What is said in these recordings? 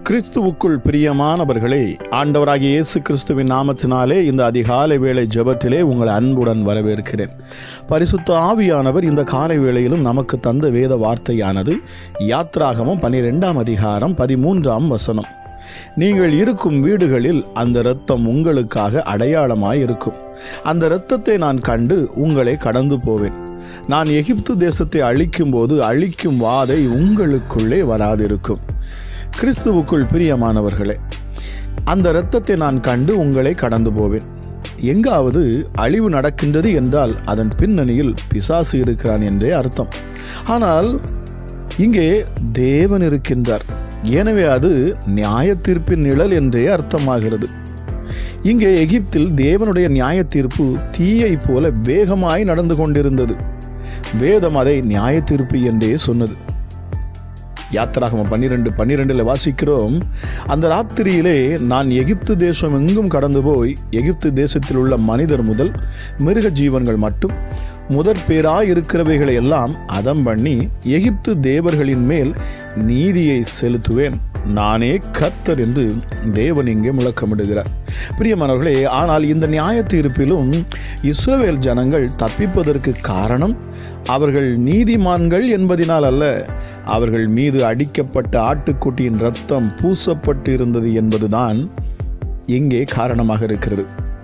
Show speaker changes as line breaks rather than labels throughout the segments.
கிறிஸ்துவுக்குள் பிரியமானவர்களே ஆண்டவராகிய இயேசு கிறிஸ்துவின் நாமத்தினாலே இந்த அதிகாலை வேளை ஜெபத்திலே உங்களை அன்புடன் வரவேற்கிறேன் பரிசுத்த ஆவியானவர் இந்த காலை வேளையிலும் நமக்கு தந்த வேத வார்த்தையானது யாத்ராகமம் பனிரெண்டாம் அதிகாரம் பதிமூன்றாம் வசனம் நீங்கள் இருக்கும் வீடுகளில் அந்த இரத்தம் உங்களுக்காக அடையாளமாய் இருக்கும் அந்த இரத்தத்தை நான் கண்டு உங்களை கடந்து போவேன் நான் எகிப்து தேசத்தை அழிக்கும்போது அழிக்கும் வாதை உங்களுக்குள்ளே வராதிருக்கும் கிறிஸ்துவுக்குள் பிரியமானவர்களே அந்த இரத்தத்தை நான் கண்டு உங்களை கடந்து போவேன் எங்காவது அழிவு நடக்கின்றது என்றால் அதன் பின்னணியில் பிசாசு இருக்கிறான் என்றே அர்த்தம் ஆனால் இங்கே தேவன் இருக்கின்றார் எனவே அது நியாய தீர்ப்பின் நிழல் என்றே அர்த்தமாகிறது இங்கே எகிப்தில் தேவனுடைய நியாய தீர்ப்பு தீயை போல வேகமாய் நடந்து கொண்டிருந்தது வேதம் அதை நியாய தீர்ப்பு என்றே சொன்னது யாத்திராகமம் பன்னிரெண்டு பன்னிரெண்டில் வாசிக்கிறோம் அந்த ராத்திரியிலே நான் எகிப்து தேசம் எங்கும் கடந்து போய் எகிப்து தேசத்தில் உள்ள மனிதர் முதல் மிருக ஜீவன்கள் மட்டும் முதற் பேராய் இருக்கிறவைகளை எல்லாம் அதம் பண்ணி எகிப்து தேவர்களின் மேல் நீதியை செலுத்துவேன் நானே கர்த்தர் என்று தேவன் இங்கே முழக்கமிடுகிறார் பிரியமானவர்களே ஆனால் இந்த நியாய தீர்ப்பிலும் இஸ்ரவேல் ஜனங்கள் தப்பிப்பதற்கு காரணம் அவர்கள் நீதிமான்கள் என்பதினால் அல்ல அவர்கள் மீது அடிக்கப்பட்ட ஆட்டுக்குட்டியின் ரத்தம் பூசப்பட்டு இருந்தது என்பதுதான் இங்கே காரணமாக இருக்கிறது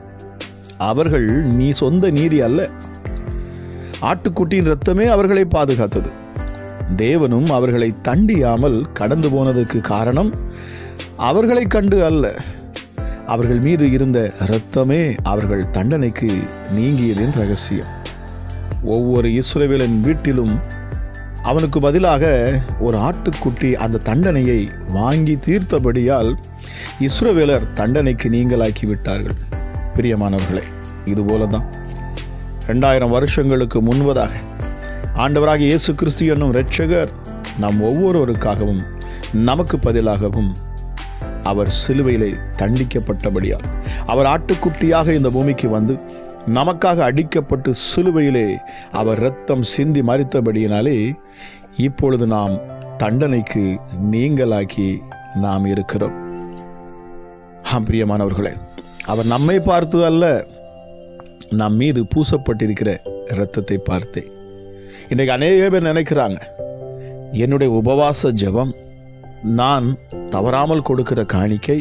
அவர்கள் நீ சொந்த நீதி அல்ல ஆட்டுக்குட்டியின் ரத்தமே அவர்களை பாதுகாத்தது தேவனும் அவர்களை தண்டியாமல் கடந்து போனதற்கு காரணம் அவர்களை கண்டு அல்ல அவர்கள் மீது இருந்த இரத்தமே அவர்கள் தண்டனைக்கு நீங்கியதின் ரகசியம் ஒவ்வொரு இஸ்ரவேலின் வீட்டிலும் அவனுக்கு பதிலாக ஒரு ஆட்டுக்குட்டி அந்த தண்டனையை வாங்கி தீர்த்தபடியால் இஸ்ரவேலர் தண்டனைக்கு நீங்களாக்கி விட்டார்கள் பிரியமானவர்களே இதுபோல தான் ரெண்டாயிரம் வருஷங்களுக்கு முன்பதாக ஆண்டவராக இயேசு கிறிஸ்து என்னும் இரட்சகர் நம் ஒவ்வொருவருக்காகவும் நமக்கு பதிலாகவும் அவர் சிலுவையிலே தண்டிக்கப்பட்டபடியால் அவர் ஆட்டுக்குட்டியாக இந்த பூமிக்கு வந்து நமக்காக அடிக்கப்பட்டு சிலுவையிலே அவர் இரத்தம் சிந்தி மறித்தபடியினாலே இப்பொழுது நாம் தண்டனைக்கு நீங்களாக்கி நாம் இருக்கிறோம் ஆம் பிரியமானவர்களே அவர் நம்மை பார்த்து அல்ல நம் மீது பூசப்பட்டிருக்கிற இரத்தத்தை பார்த்தே இன்றைக்கு அநேக பேர் நினைக்கிறாங்க என்னுடைய உபவாச ஜெபம் நான் தவறாமல் கொடுக்கிற காணிக்கை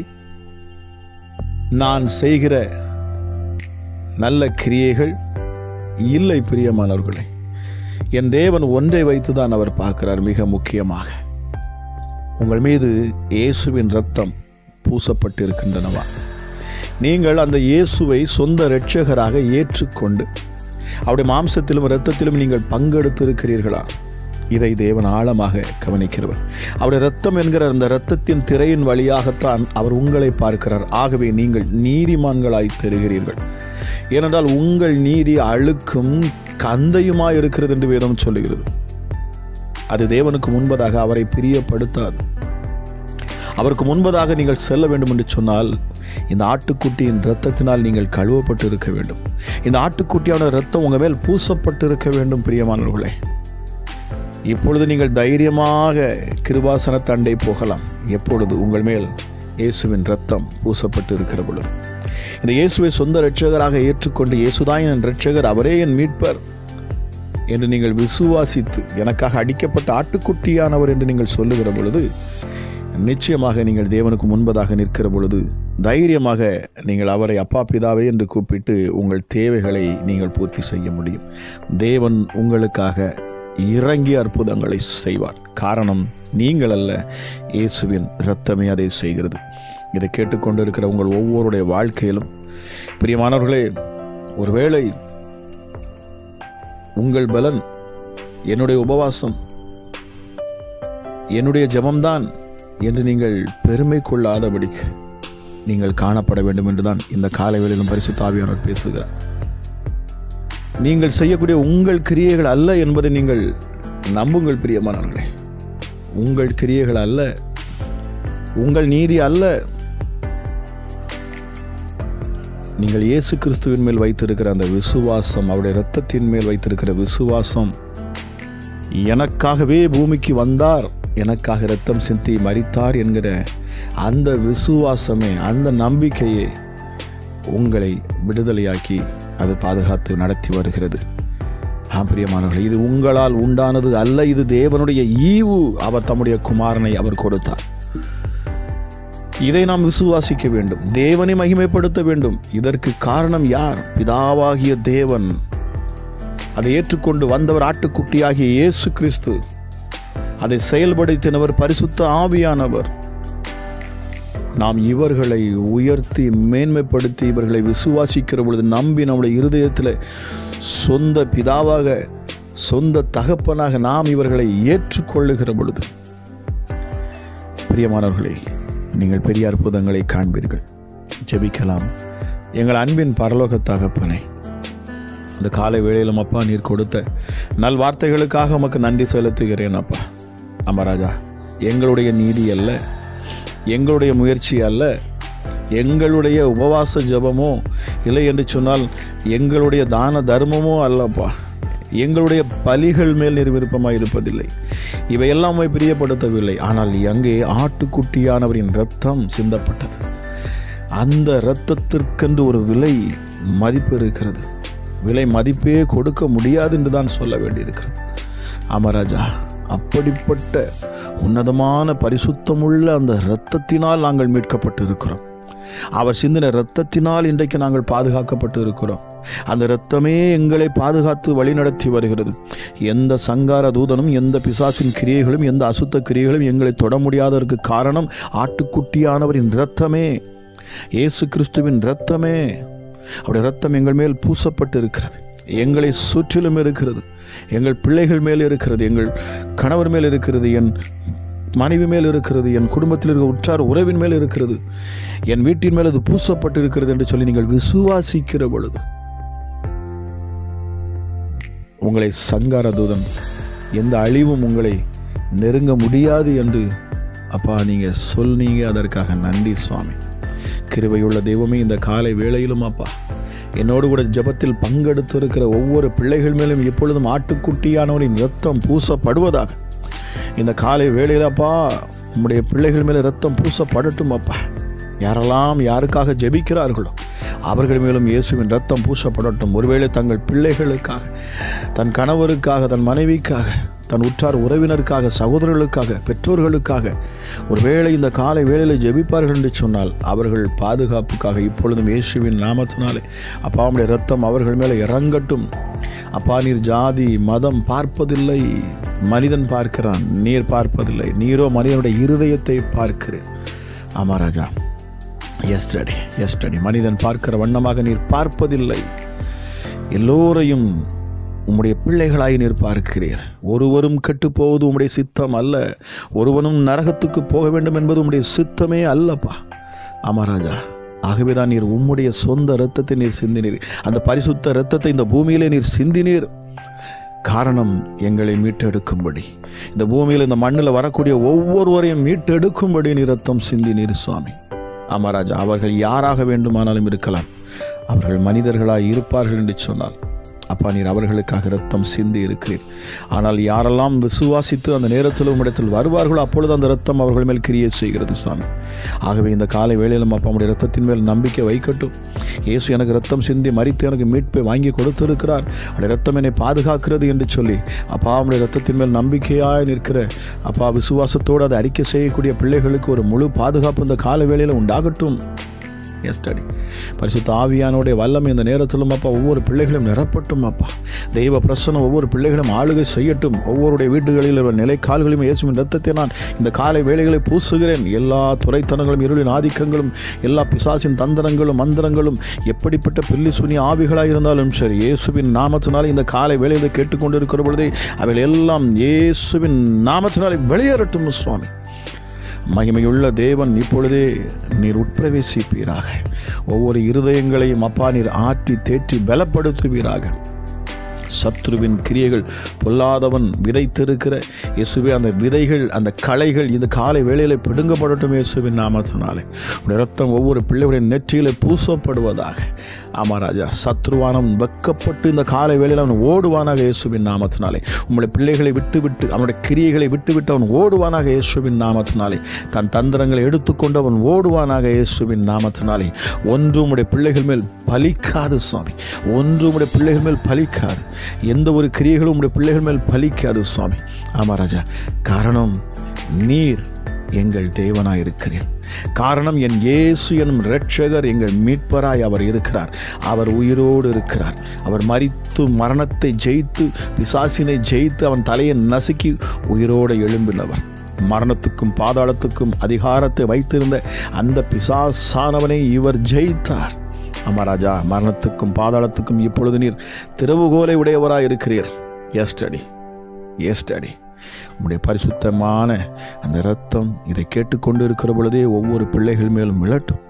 நான் செய்கிற நல்ல கிரியைகள் இல்லை பிரியமானவர்களே என் தேவன் ஒன்றை வைத்துதான் அவர் பார்க்கிறார் மிக முக்கியமாக உங்கள் மீது இயேசுவின் ரத்தம் பூசப்பட்டிருக்கின்றனவா நீங்கள் அந்த இயேசுவை சொந்த இரட்சகராக ஏற்றுக்கொண்டு அவருடைய மாம்சத்திலும் இரத்தத்திலும் நீங்கள் பங்கெடுத்திருக்கிறீர்களா இதை தேவன் ஆழமாக கவனிக்கிறவர் அவருடைய ரத்தம் என்கிற அந்த இரத்தத்தின் திரையின் வழியாகத்தான் அவர் உங்களை பார்க்கிறார் ஆகவே நீங்கள் நீதிமான்களாய் தெரிகிறீர்கள் ஏனென்றால் உங்கள் நீதி அழுக்கும் கந்தையுமாய் இருக்கிறது என்று வேதம் சொல்லுகிறது அது தேவனுக்கு முன்பதாக அவரை பிரியப்படுத்தாது அவருக்கு முன்பதாக நீங்கள் செல்ல வேண்டும் என்று சொன்னால் இந்த ஆட்டுக்குட்டியின் இரத்தத்தினால் நீங்கள் கழுவப்பட்டு இருக்க வேண்டும் இந்த ஆட்டுக்குட்டியான இரத்தம் உங்கள் மேல் பூசப்பட்டு இருக்க வேண்டும் பிரியமானவர்களே இப்பொழுது நீங்கள் தைரியமாக கிருபாசன தண்டை போகலாம் எப்பொழுது உங்கள் மேல் இயேசுவின் ரத்தம் பூசப்பட்டு இருக்கிற பொழுது இந்த இயேசுவை சொந்த இரட்சகராக ஏற்றுக்கொண்டு இயேசுதான் என் இரட்சகர் அவரே என் மீட்பர் என்று நீங்கள் விசுவாசித்து எனக்காக அடிக்கப்பட்ட ஆட்டுக்குட்டியானவர் என்று நீங்கள் சொல்லுகிற பொழுது நிச்சயமாக நீங்கள் தேவனுக்கு முன்பதாக நிற்கிற பொழுது தைரியமாக நீங்கள் அவரை அப்பா பிதாவே என்று கூப்பிட்டு உங்கள் தேவைகளை நீங்கள் பூர்த்தி செய்ய முடியும் தேவன் உங்களுக்காக இறங்கி அற்புதங்களை செய்வார் காரணம் நீங்கள் அல்ல இயேசுவின் இரத்தமே அதை செய்கிறது இதை கேட்டுக்கொண்டு இருக்கிற உங்கள் ஒவ்வொருடைய வாழ்க்கையிலும் பிரியமானவர்களே ஒருவேளை உங்கள் பலன் என்னுடைய உபவாசம் என்னுடைய ஜபம்தான் என்று நீங்கள் பெருமை கொள்ளாதபடிக்கு நீங்கள் காணப்பட வேண்டும் என்றுதான் இந்த காலை வேளையிலும் பரிசுத்தாவியானவர் பேசுகிறார் நீங்கள் செய்யக்கூடிய உங்கள் கிரியைகள் அல்ல என்பதை நீங்கள் நம்புங்கள் பிரியமானவர்களே உங்கள் கிரியைகள் அல்ல உங்கள் நீதி அல்ல நீங்கள் இயேசு கிறிஸ்துவின் மேல் வைத்திருக்கிற அந்த விசுவாசம் அவருடைய இரத்தத்தின் மேல் வைத்திருக்கிற விசுவாசம் எனக்காகவே பூமிக்கு வந்தார் எனக்காக இரத்தம் சிந்தி மரித்தார் என்கிற அந்த விசுவாசமே அந்த நம்பிக்கையே உங்களை விடுதலையாக்கி அது பாதுகாத்து நடத்தி வருகிறது ஆம் பிரியமானவர்களே இது உங்களால் உண்டானது அல்ல இது தேவனுடைய ஈவு அவர் தம்முடைய குமாரனை அவர் கொடுத்தார் இதை நாம் விசுவாசிக்க வேண்டும் தேவனை மகிமைப்படுத்த வேண்டும் இதற்கு காரணம் யார் பிதாவாகிய தேவன் அதை ஏற்றுக்கொண்டு வந்தவர் ஆட்டுக்குட்டியாகிய இயேசு கிறிஸ்து அதை செயல்படுத்தினவர் பரிசுத்த ஆவியானவர் நாம் இவர்களை உயர்த்தி மேன்மைப்படுத்தி இவர்களை விசுவாசிக்கிற பொழுது நம்பி நம்முடைய இருதயத்தில் சொந்த பிதாவாக சொந்த தகப்பனாக நாம் இவர்களை ஏற்றுக்கொள்ளுகிற பொழுது பிரியமானவர்களே நீங்கள் பெரிய அற்புதங்களை காண்பீர்கள் ஜெபிக்கலாம் எங்கள் அன்பின் பரலோக தகப்பனை இந்த காலை வேளையிலும் அப்பா நீர் கொடுத்த நல் வார்த்தைகளுக்காக உமக்கு நன்றி செலுத்துகிறேன் அப்பா அமராஜா எங்களுடைய நீதி அல்ல எங்களுடைய முயற்சி அல்ல எங்களுடைய உபவாச ஜெபமோ இல்லை என்று சொன்னால் எங்களுடைய தான தர்மமோ அல்லப்பா எங்களுடைய பலிகள் மேல் நீர் விருப்பமாக இருப்பதில்லை இவையெல்லாம் உம்மை பிரியப்படுத்தவில்லை ஆனால் அங்கே ஆட்டுக்குட்டியானவரின் இரத்தம் சிந்தப்பட்டது அந்த இரத்தத்திற்கென்று ஒரு விலை மதிப்பு இருக்கிறது விலை மதிப்பே கொடுக்க முடியாது என்று தான் சொல்ல வேண்டியிருக்கிறது ஆமராஜா அப்படிப்பட்ட உன்னதமான பரிசுத்தமுள்ள அந்த இரத்தத்தினால் நாங்கள் மீட்கப்பட்டு இருக்கிறோம் அவர் சிந்தின இரத்தத்தினால் இன்றைக்கு நாங்கள் பாதுகாக்கப்பட்டு இருக்கிறோம் அந்த இரத்தமே எங்களை பாதுகாத்து வழிநடத்தி வருகிறது எந்த சங்கார தூதனும் எந்த பிசாசின் கிரியைகளும் எந்த அசுத்த கிரியைகளும் எங்களை தொட முடியாததற்கு காரணம் ஆட்டுக்குட்டியானவரின் இரத்தமே இயேசு கிறிஸ்துவின் இரத்தமே அவருடைய இரத்தம் எங்கள் மேல் பூசப்பட்டு இருக்கிறது எங்களை சுற்றிலும் இருக்கிறது எங்கள் பிள்ளைகள் மேல் இருக்கிறது எங்கள் கணவர் மேல் இருக்கிறது என் மனைவி மேல் இருக்கிறது என் குடும்பத்தில் இருக்கிற உற்றார் உறவின் மேல் இருக்கிறது என் வீட்டின் மேல் அது பூசப்பட்டு இருக்கிறது என்று சொல்லி நீங்கள் விசுவாசிக்கிற பொழுது உங்களை சங்கார தூதன் எந்த அழிவும் உங்களை நெருங்க முடியாது என்று அப்பா நீங்கள் சொன்னீங்க அதற்காக நன்றி சுவாமி கிருபையுள்ள தெய்வமே இந்த காலை வேளையிலும் அப்பா என்னோடு கூட ஜெபத்தில் பங்கெடுத்து இருக்கிற ஒவ்வொரு பிள்ளைகள் மேலும் எப்பொழுதும் ஆட்டுக்குட்டியானவரின் ரத்தம் பூசப்படுவதாக இந்த காலை வேளையில் அப்பா உம்முடைய பிள்ளைகள் மேலே ரத்தம் பூசப்படட்டும் அப்பா யாரெல்லாம் யாருக்காக ஜெபிக்கிறார்களோ அவர்கள் மேலும் இயேசுவின் ரத்தம் பூசப்படட்டும் ஒருவேளை தங்கள் பிள்ளைகளுக்காக தன் கணவருக்காக தன் மனைவிக்காக தன் உற்றார் உறவினருக்காக சகோதரர்களுக்காக பெற்றோர்களுக்காக ஒருவேளை இந்த காலை வேளையில் ஜெபிப்பார்கள் என்று சொன்னால் அவர்கள் பாதுகாப்புக்காக இப்பொழுதும் இயேசுவின் நாமத்தினாலே அப்பாவுடைய ரத்தம் அவர்கள் மேலே இறங்கட்டும் அப்பா நீர் ஜாதி மதம் பார்ப்பதில்லை மனிதன் பார்க்கிறான் நீர் பார்ப்பதில்லை நீரோ மனிதனுடைய இருதயத்தை பார்க்கிறேன் ஆமா ராஜா எஸ்டடி எஸ்டடி மனிதன் பார்க்கிற வண்ணமாக நீர் பார்ப்பதில்லை எல்லோரையும் உம்முடைய பிள்ளைகளாய் நீர் பார்க்கிறீர் ஒருவரும் கெட்டுப்போவது உம்முடைய சித்தம் அல்ல ஒருவனும் நரகத்துக்கு போக வேண்டும் என்பது உம்முடைய சித்தமே அல்லப்பா ஆமாராஜா ஆகவேதான் நீர் உம்முடைய சொந்த இரத்தத்தை நீர் சிந்தினீர் அந்த பரிசுத்த இரத்தத்தை இந்த பூமியிலே நீர் சிந்தினீர் காரணம் எங்களை மீட்டெடுக்கும்படி இந்த பூமியில் இந்த மண்ணில் வரக்கூடிய ஒவ்வொருவரையும் மீட்டெடுக்கும்படி நீர் ரத்தம் சிந்தினீர் சுவாமி ஆமாராஜா அவர்கள் யாராக வேண்டுமானாலும் இருக்கலாம் அவர்கள் மனிதர்களாய் இருப்பார்கள் என்று சொன்னால் அப்பா நீர் அவர்களுக்காக ரத்தம் சிந்தி இருக்கிறீர் ஆனால் யாரெல்லாம் விசுவாசித்து அந்த நேரத்தில் உம்மிடத்தில் வருவார்களோ அப்பொழுது அந்த ரத்தம் அவர்கள் மேல் கிரியை செய்கிறது சுவாமி ஆகவே இந்த காலை வேளையிலும் அப்பா உடைய ரத்தத்தின் மேல் நம்பிக்கை வைக்கட்டும் இயேசு எனக்கு ரத்தம் சிந்தி மறித்து எனக்கு மீட்பை வாங்கி கொடுத்திருக்கிறார் அவருடைய ரத்தம் என்னை பாதுகாக்கிறது என்று சொல்லி அப்பா அவருடைய ரத்தத்தின் மேல் நம்பிக்கையாய் நிற்கிற அப்பா விசுவாசத்தோடு அதை அறிக்கை செய்யக்கூடிய பிள்ளைகளுக்கு ஒரு முழு பாதுகாப்பு இந்த கால வேளையில் உண்டாகட்டும் எஸ்டடி பரிசுத்த ஆவியானுடைய வல்லமை இந்த நேரத்திலும் அப்பா ஒவ்வொரு பிள்ளைகளும் நிரப்பட்டும் அப்பா தெய்வ பிரசனம் ஒவ்வொரு பிள்ளைகளும் ஆளுகை செய்யட்டும் ஒவ்வொருடைய வீடுகளில் உள்ள நிலைக்கால்களையும் இயேசுவின் ரத்தத்தை நான் இந்த காலை வேளைகளை பூசுகிறேன் எல்லா துறைத்தனங்களும் இருளின் ஆதிக்கங்களும் எல்லா பிசாசின் தந்திரங்களும் மந்திரங்களும் எப்படிப்பட்ட பில்லி சுனி ஆவிகளாக இருந்தாலும் சரி இயேசுவின் நாமத்தினால் இந்த காலை வேளையில் கேட்டுக்கொண்டிருக்கிற பொழுதே அவைகள் எல்லாம் இயேசுவின் நாமத்தினாலே வெளியேறட்டும் சுவாமி மகிமையுள்ள தேவன் இப்பொழுதே நீர் உட்பிரவேசிப்பீராக ஒவ்வொரு இருதயங்களையும் அப்பா நீர் ஆற்றி தேற்றி பலப்படுத்துவீராக சத்ருவின் கிரியைகள் பொல்லாதவன் விதைத்திருக்கிற இயேசுவே அந்த விதைகள் அந்த களைகள் இந்த காலை வேளையிலே பிடுங்கப்படட்டும் இயேசுவின் நாமத்தினாலே உடைய ரத்தம் ஒவ்வொரு பிள்ளைகளுடைய நெற்றியிலே பூசப்படுவதாக ஆமா ராஜா சத்ருவானவன் வெக்கப்பட்டு இந்த காலை வேளையில் அவன் ஓடுவானாக இயேசுவின் நாமத்தினாலே உம்முடைய பிள்ளைகளை விட்டுவிட்டு அவனுடைய கிரியைகளை விட்டுவிட்டு அவன் ஓடுவானாக இயேசுவின் நாமத்தினாலே தன் தந்திரங்களை எடுத்துக்கொண்டு அவன் ஓடுவானாக இயேசுவின் நாமத்தினாலே ஒன்று உம்முடைய பிள்ளைகள் மேல் பலிக்காது சுவாமி ஒன்று உம்முடைய பிள்ளைகள் மேல் பலிக்காது எந்த ஒரு கிரியைகளும் உம்முடைய பிள்ளைகள் மேல் பலிக்காது சுவாமி ஆமா ராஜா காரணம் நீர் எங்கள் தேவனாய் இருக்கிறேன் காரணம் என் இயேசு எனும் இரட்சகர் எங்கள் மீட்பராய் அவர் இருக்கிறார் அவர் உயிரோடு இருக்கிறார் அவர் மரித்து மரணத்தை ஜெயித்து பிசாசினை ஜெயித்து அவன் தலையை நசுக்கி உயிரோடு எழும்பினவர் மரணத்துக்கும் பாதாளத்துக்கும் அதிகாரத்தை வைத்திருந்த அந்த பிசாசானவனை இவர் ஜெயித்தார் அமராஜா மரணத்துக்கும் பாதாளத்துக்கும் இப்பொழுது நீர் திறவுகோலை உடையவராய் இருக்கிறீர் எஸ்டடி எஸ்டடி உம்முடைய பரிசுத்தமான அந்த இரத்தம் இதை கேட்டுக்கொண்டு இருக்கிற பொழுதே ஒவ்வொரு பிள்ளைகள் மேலும் விழட்டும்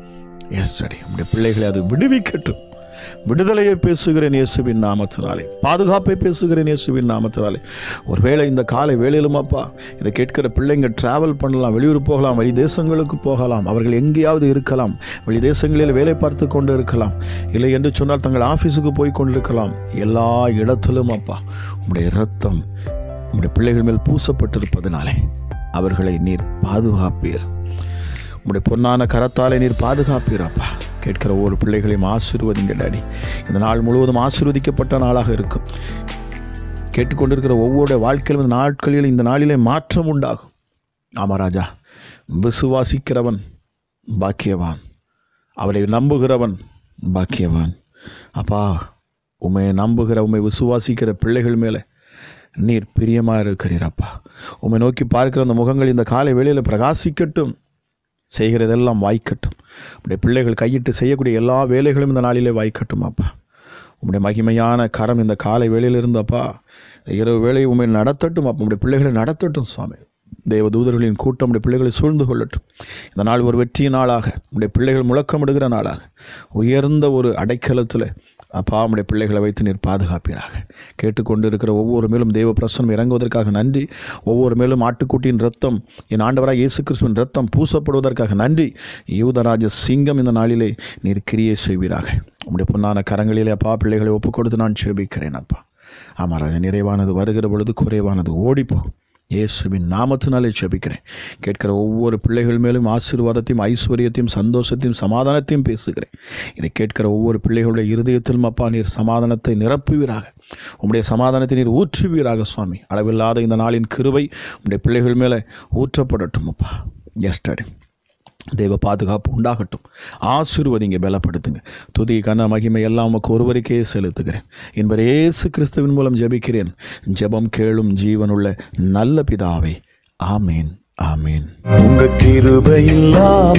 எஸ்டடி உம்முடைய பிள்ளைகளை அது விடுவிக்கட்டும் விடுதலையை பேசுகிறேன் இயேசுவின் நாமத்தினாலே பாதுகாப்பை பேசுகிறேன் இயேசுவின் நாமத்தினாலே ஒருவேளை இந்த காலை வேலையிலும் அப்பா இதை கேட்கிற பிள்ளைங்க டிராவல் பண்ணலாம் வெளியூர் போகலாம் வெளி தேசங்களுக்கு போகலாம் அவர்கள் எங்கேயாவது இருக்கலாம் வெளி தேசங்களில் வேலை பார்த்து கொண்டு இருக்கலாம் இல்லை என்று சொன்னால் தங்கள் ஆஃபீஸுக்கு போய் கொண்டிருக்கலாம் எல்லா இடத்திலும் அப்பா உம்முடைய இரத்தம் உம்முடைய பிள்ளைகள் மேல் பூசப்பட்டிருப்பதனாலே அவர்களை நீர் பாதுகாப்பீர் உம்முடைய பொன்னான கரத்தாலே நீர் பாதுகாப்பீர் அப்பா கேட்கிற ஒவ்வொரு பிள்ளைகளையும் ஆசீர்வதிங்க டாடி இந்த நாள் முழுவதும் ஆசீர்வதிக்கப்பட்ட நாளாக இருக்கும் கேட்டுக்கொண்டிருக்கிற ஒவ்வொரு வாழ்க்கையிலும் இந்த நாட்களில் இந்த நாளிலே மாற்றம் உண்டாகும் ஆமா ராஜா விசுவாசிக்கிறவன் பாக்கியவான் அவரை நம்புகிறவன் பாக்கியவான் அப்பா உம்மை நம்புகிற உம்மை விசுவாசிக்கிற பிள்ளைகள் மேலே நீர் பிரியமாக இருக்கிறீர் அப்பா உம்மை நோக்கி பார்க்கிற அந்த முகங்கள் இந்த காலை வேளையில் பிரகாசிக்கட்டும் செய்கிறதெல்லாம் வாய்க்கட்டும் உடைய பிள்ளைகள் கையிட்டு செய்யக்கூடிய எல்லா வேலைகளும் இந்த நாளிலே வாய்க்கட்டும் அப்பா உம்முடைய மகிமையான கரம் இந்த காலை வேளையிலிருந்து அப்பா இந்த இரவு வேளையை உண்மை நடத்தட்டும் அப்பா உடைய பிள்ளைகளை நடத்தட்டும் சுவாமி தேவ தூதர்களின் கூட்டம் உடைய பிள்ளைகளை சூழ்ந்து கொள்ளட்டும் இந்த நாள் ஒரு வெற்றி நாளாக உடைய பிள்ளைகள் முழக்கமிடுகிற நாளாக உயர்ந்த ஒரு அடைக்கலத்தில் அப்பா உடைய பிள்ளைகளை வைத்து நீர் பாதுகாப்பீராக கேட்டுக்கொண்டு இருக்கிற ஒவ்வொரு மேலும் தேவ பிரசனம் இறங்குவதற்காக நன்றி ஒவ்வொரு மேலும் ஆட்டுக்குட்டியின் ரத்தம் என் ஆண்டவராக இயேசு கிறிஸ்துவின் ரத்தம் பூசப்படுவதற்காக நன்றி யூதராஜ சிங்கம் இந்த நாளிலே நீர் கிரியை செய்வீராக உம்முடைய பொன்னான கரங்களிலே அப்பா பிள்ளைகளை ஒப்புக் கொடுத்து நான் செபிக்கிறேன் அப்பா ஆமாம் ராஜா நிறைவானது வருகிற பொழுது குறைவானது ஓடிப்போகும் இயேசுவின் நாமத்தினாலே ஜெபிக்கிறேன் கேட்கிற ஒவ்வொரு பிள்ளைகள் மேலும் ஆசீர்வாதத்தையும் ஐஸ்வர்யத்தையும் சந்தோஷத்தையும் சமாதானத்தையும் பேசுகிறேன் இதை கேட்கிற ஒவ்வொரு பிள்ளைகளுடைய இருதயத்திலும் அப்பா நீர் சமாதானத்தை நிரப்புவீராக உம்முடைய சமாதானத்தை நீர் ஊற்றுவீராக சுவாமி அளவில்லாத இந்த நாளின் கிருபை உம்முடைய பிள்ளைகள் மேலே ஊற்றப்படட்டும் அப்பா எஸ்டடி தெய்வ பாதுகாப்பு உண்டாகட்டும் ஆசீர்வதிங்க பலப்படுத்துங்க துதி கன மகிமை எல்லாம் உமக்கு ஒருவருக்கே செலுத்துகிறேன் என்பர் இயேசு கிறிஸ்துவின் மூலம் ஜெபிக்கிறேன் ஜெபம் கேளும் ஜீவனுள்ள நல்ல பிதாவே ஆமேன் ஆமேன்
உங்க கிருபை இல்லாம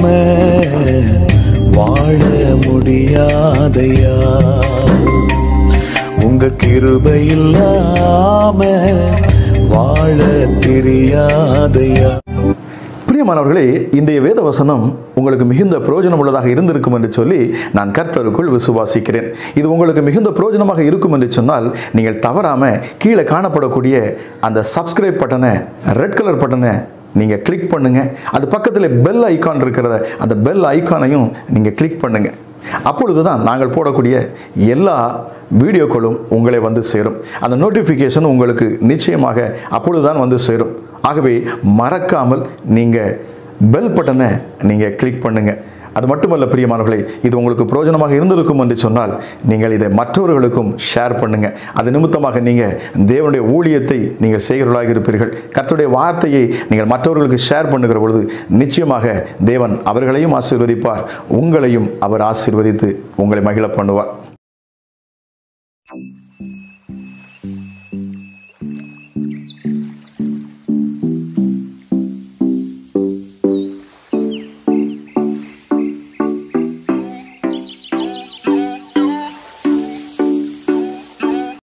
வாழ முடியாதையா உங்க கிருபை இல்லாம வாழ தெரியாதையா
பிரியமானவர்களே இன்றைய வேத வசனம் உங்களுக்கு மிகுந்த பிரயோஜனம் உள்ளதாக இருந்திருக்கும் என்று சொல்லி நான் கர்த்தருக்குள் விசுவாசிக்கிறேன் இது உங்களுக்கு மிகுந்த பிரயோஜனமாக இருக்கும் என்று சொன்னால் நீங்கள் தவறாம கீழே காணப்படக்கூடிய அந்த சப்ஸ்கிரைப் பட்டனை ரெட் கலர் பட்டனை நீங்கள் கிளிக் பண்ணுங்க அது பக்கத்தில் பெல் ஐகான் இருக்கிறத அந்த பெல் ஐகானையும் நீங்கள் கிளிக் பண்ணுங்க அப்பொழுது தான் நாங்கள் போடக்கூடிய எல்லா வீடியோக்களும் உங்களை வந்து சேரும் அந்த நோட்டிஃபிகேஷன் உங்களுக்கு நிச்சயமாக அப்பொழுதுதான் வந்து சேரும் ஆகவே மறக்காமல் நீங்கள் பெல் பட்டனை நீங்கள் கிளிக் பண்ணுங்கள் அது மட்டுமல்ல பிரியமானவர்களே இது உங்களுக்கு பிரயோஜனமாக இருந்திருக்கும் என்று சொன்னால் நீங்கள் இதை மற்றவர்களுக்கும் ஷேர் பண்ணுங்க அது நிமித்தமாக நீங்கள் தேவனுடைய ஊழியத்தை நீங்கள் செய்கிறவர்களாக இருப்பீர்கள் கர்த்தருடைய வார்த்தையை நீங்கள் மற்றவர்களுக்கு ஷேர் பண்ணுகிற பொழுது நிச்சயமாக தேவன் அவர்களையும் ஆசீர்வதிப்பார் உங்களையும் அவர் ஆசீர்வதித்து உங்களை மகிழ பண்ணுவார்